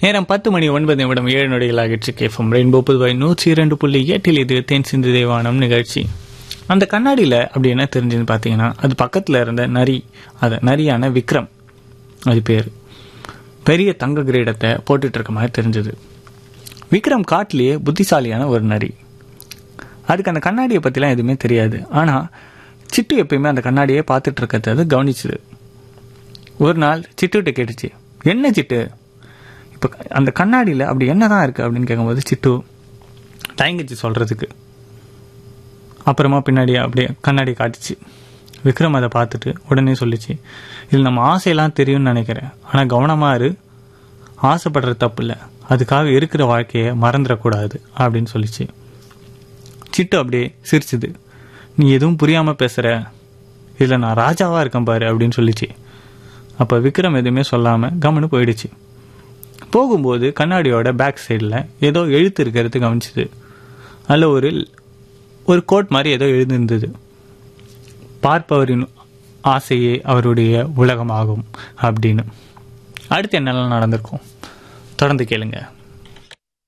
நேரம் பத்து மணி ஒன்பது நிமிடம் ஏழு நொடிகள் ஆகிட்டு கேஃபம் ரெயின்போ புதுவை நூற்றி இரண்டு புள்ளி எட்டில் இது தேன் சிந்து தேவானம் நிகழ்ச்சி அந்த கண்ணாடியில் அப்படி என்ன தெரிஞ்சுன்னு பார்த்தீங்கன்னா அது பக்கத்தில் இருந்த நரி அது நரியான விக்ரம் அது பேர் பெரிய தங்க கிரீடத்தை போட்டுட்டு இருக்க மாதிரி தெரிஞ்சது விக்ரம் காட்டிலேயே புத்திசாலியான ஒரு நரி அதுக்கு அந்த கண்ணாடியை பற்றிலாம் எதுவுமே தெரியாது ஆனால் சிட்டு எப்பயுமே அந்த கண்ணாடியே பார்த்துட்டு இருக்கிறது அது கவனிச்சுது ஒரு நாள் சிட்டுகிட்ட கேட்டுச்சு என்ன சிட்டு இப்போ அந்த கண்ணாடியில் அப்படி என்ன தான் இருக்குது அப்படின்னு கேட்கும்போது சிட்டு தயங்கிச்சு சொல்கிறதுக்கு அப்புறமா பின்னாடி அப்படியே கண்ணாடி காட்டுச்சு விக்ரம் அதை பார்த்துட்டு உடனே சொல்லிச்சு இது நம்ம ஆசையெல்லாம் தெரியும்னு நினைக்கிறேன் ஆனால் கவனமாக இரு ஆசைப்படுறது தப்பு இல்லை அதுக்காக இருக்கிற வாழ்க்கையை மறந்துடக்கூடாது அப்படின்னு சொல்லிச்சு சிட்டு அப்படியே சிரிச்சுது நீ எதுவும் புரியாமல் பேசுகிற இதில் நான் ராஜாவாக இருக்கேன் பாரு அப்படின்னு சொல்லிச்சு அப்போ விக்ரம் எதுவுமே சொல்லாமல் கவனு போயிடுச்சு போகும்போது கண்ணாடியோட பேக் சைடில் ஏதோ எழுத்து இருக்கிறது கவனிச்சுது அதில் ஒரு ஒரு கோட் மாதிரி ஏதோ எழுதிருந்தது பார்ப்பவரின் ஆசையே அவருடைய உலகமாகும் அப்படின்னு அடுத்து என்னெல்லாம் நடந்திருக்கும் தொடர்ந்து கேளுங்க